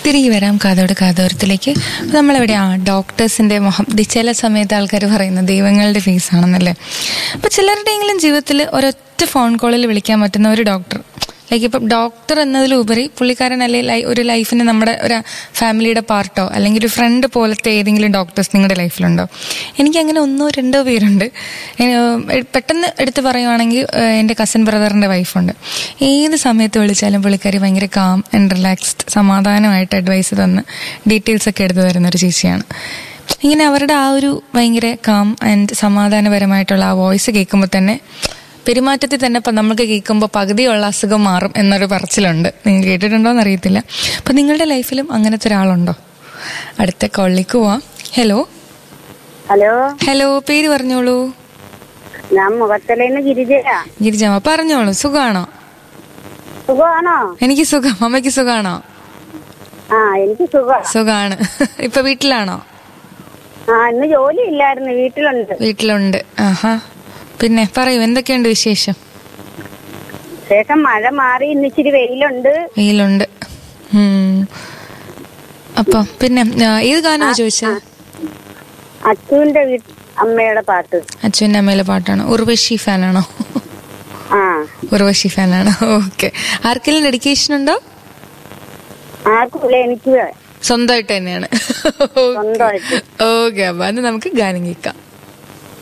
തിരികെ വരാം കാതോട് കാതോരത്തിലേക്ക് നമ്മളെവിടെയാ ഡോക്ടേഴ്സിന്റെ മുഖം ദി ചില സമയത്ത് ആൾക്കാർ പറയുന്ന ദൈവങ്ങളുടെ ഫേസ് ആണെന്നല്ലേ അപ്പൊ ചിലരുടെയെങ്കിലും ജീവിതത്തിൽ ഒരൊറ്റ ഫോൺ കോളിൽ വിളിക്കാൻ പറ്റുന്ന ഒരു ഡോക്ടർ ലൈക്ക് ഇപ്പം ഡോക്ടർ എന്നതിലുപരി പുള്ളിക്കാരൻ അല്ലെങ്കിൽ ഒരു ലൈഫിന് നമ്മുടെ ഒരു ഫാമിലിയുടെ പാർട്ടോ അല്ലെങ്കിൽ ഒരു ഫ്രണ്ട് പോലത്തെ ഏതെങ്കിലും ഡോക്ടേഴ്സ് നിങ്ങളുടെ ലൈഫിലുണ്ടോ എനിക്ക് അങ്ങനെ ഒന്നോ രണ്ടോ പേരുണ്ട് ഏഹ് പെട്ടെന്ന് എടുത്ത് പറയുവാണെങ്കിൽ ഏഹ് എൻ്റെ കസിൻ ബ്രദറിൻ്റെ വൈഫുണ്ട് ഏത് സമയത്ത് വിളിച്ചാലും പുള്ളിക്കാരി ഭയങ്കര കാം ആൻഡ് റിലാക്സ്ഡ് സമാധാനമായിട്ട് അഡ്വൈസ് തന്ന് ഡീറ്റെയിൽസ് ഒക്കെ എടുത്തു തരുന്ന ഒരു ചേച്ചിയാണ് ഇങ്ങനെ അവരുടെ ആ ഒരു ഭയങ്കര കാം ആൻഡ് സമാധാനപരമായിട്ടുള്ള ആ വോയിസ് കേൾക്കുമ്പോൾ തന്നെ പെരുമാറ്റത്തിൽ തന്നെ ഇപ്പം നമുക്ക് കേൾക്കുമ്പോൾ പകുതിയുള്ള അസുഖം മാറും എന്നൊരു പറച്ചിലുണ്ട് നിങ്ങൾ കേട്ടിട്ടുണ്ടോ എന്ന് അറിയത്തില്ല അപ്പം നിങ്ങളുടെ ലൈഫിലും അങ്ങനത്തെ ഒരാളുണ്ടോ അടുത്ത കോളിലേക്ക് പോവാം ഹലോ ഹലോ ഹലോ പേര് പറഞ്ഞോളൂ ഞാൻ മുഖത്തലേന്ന് ഗിരിജയാ ഗിരിജാമ പറഞ്ഞോളൂ സുഖമാണോ സുഖമാണോ എനിക്ക് സുഖം അമ്മയ്ക്ക് സുഖമാണോ ആ എനിക്ക് സുഖം സുഖമാണ് ഇപ്പൊ വീട്ടിലാണോ ആ ഇന്ന് ജോലി ഇല്ലായിരുന്നു വീട്ടിലുണ്ട് വീട്ടിലുണ്ട് ആഹാ പിന്നെ പറയൂ എന്തൊക്കെയുണ്ട് വിശേഷം ശേഷം മഴ മാറി ഇന്ന് ഇച്ചിരി വെയിലുണ്ട് വെയിലുണ്ട് ഉം. അപ്പൊ പിന്നെ ആ, ഏത് ഗാനമാണ് ചോദിച്ചത് അച്ചുവിന്റെ വീ അമ്മയുടെ പാട്ട് അച്ഛൻ്റെ അമ്മയിലെ പാട്ടാണ് ഉർവശി ഫാനാണോ ആ ഉർവശി ഫാനാണ് ഓക്കെ ആർക്കെങ്കിലും ഡെഡിക്കേഷൻ ഉണ്ടോ ആർക്കുമില്ല എനിക്ക് സ്വന്തമായിട്ട് തന്നെയാണ് സ്വന്തമായിട്ട് ഓക്കെ അപ്പൊ അത് നമുക്ക് ഗാനം കേൾക്കാം